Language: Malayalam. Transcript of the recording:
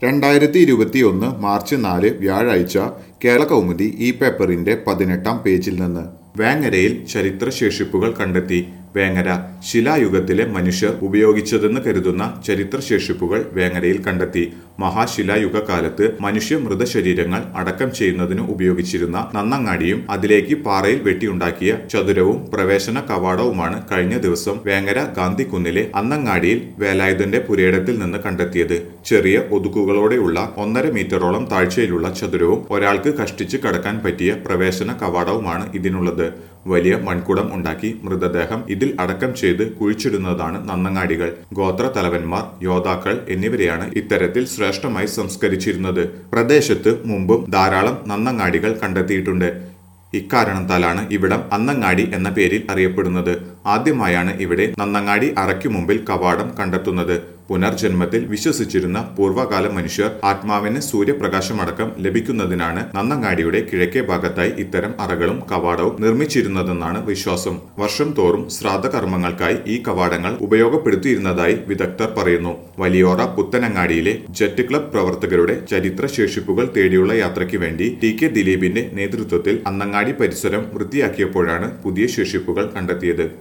രണ്ടായിരത്തി ഇരുപത്തിയൊന്ന് മാർച്ച് നാല് വ്യാഴാഴ്ച കേരള കൗമുദി ഈ പേപ്പറിന്റെ പതിനെട്ടാം പേജിൽ നിന്ന് വേങ്ങരയിൽ ചരിത്രശേഷിപ്പുകൾ കണ്ടെത്തി വേങ്ങര ശിലായുഗത്തിലെ മനുഷ്യർ ഉപയോഗിച്ചതെന്ന് കരുതുന്ന ചരിത്രശേഷിപ്പുകൾ വേങ്ങരയിൽ കണ്ടെത്തി മഹാശിലായുഗ കാലത്ത് മനുഷ്യ മൃതശരീരങ്ങൾ അടക്കം ചെയ്യുന്നതിന് ഉപയോഗിച്ചിരുന്ന നന്നങ്ങാടിയും അതിലേക്ക് പാറയിൽ വെട്ടിയുണ്ടാക്കിയ ചതുരവും പ്രവേശന കവാടവുമാണ് കഴിഞ്ഞ ദിവസം വേങ്ങര ഗാന്ധിക്കുന്നിലെ അന്നങ്ങാടിയിൽ വേലായുധന്റെ പുരയിടത്തിൽ നിന്ന് കണ്ടെത്തിയത് ചെറിയ ഒതുക്കുകളോടെയുള്ള ഒന്നര മീറ്ററോളം താഴ്ചയിലുള്ള ചതുരവും ഒരാൾക്ക് കഷ്ടിച്ച് കടക്കാൻ പറ്റിയ പ്രവേശന കവാടവുമാണ് ഇതിനുള്ളത് വലിയ മൺകുടം ഉണ്ടാക്കി മൃതദേഹം ഇതിൽ അടക്കം ചെയ്ത് കുഴിച്ചിടുന്നതാണ് നന്നങ്ങാടികൾ ഗോത്ര തലവന്മാർ യോദ്ധാക്കൾ എന്നിവരെയാണ് ഇത്തരത്തിൽ ശ്രേഷ്ഠമായി സംസ്കരിച്ചിരുന്നത് പ്രദേശത്ത് മുമ്പും ധാരാളം നന്നങ്ങാടികൾ കണ്ടെത്തിയിട്ടുണ്ട് ഇക്കാരണത്താലാണ് ഇവിടം അന്നങ്ങാടി എന്ന പേരിൽ അറിയപ്പെടുന്നത് ആദ്യമായാണ് ഇവിടെ നന്നങ്ങാടി അറയ്ക്കു മുമ്പിൽ കവാടം കണ്ടെത്തുന്നത് പുനർജന്മത്തിൽ വിശ്വസിച്ചിരുന്ന പൂർവ്വകാല മനുഷ്യർ ആത്മാവിന് സൂര്യപ്രകാശമടക്കം ലഭിക്കുന്നതിനാണ് നന്നങ്ങാടിയുടെ കിഴക്കേ ഭാഗത്തായി ഇത്തരം അറകളും കവാടവും നിർമ്മിച്ചിരുന്നതെന്നാണ് വിശ്വാസം വർഷം തോറും ശ്രാദ്ധകർമ്മങ്ങൾക്കായി ഈ കവാടങ്ങൾ ഉപയോഗപ്പെടുത്തിയിരുന്നതായി വിദഗ്ധർ പറയുന്നു വലിയോറ പുത്തനങ്ങാടിയിലെ ജെറ്റ് ക്ലബ് പ്രവർത്തകരുടെ ചരിത്ര ശേഷിപ്പുകൾ തേടിയുള്ള യാത്രയ്ക്ക് വേണ്ടി ടി കെ ദിലീപിന്റെ നേതൃത്വത്തിൽ അന്നങ്ങാടി പരിസരം വൃത്തിയാക്കിയപ്പോഴാണ് പുതിയ ശേഷിപ്പുകൾ കണ്ടെത്തിയത്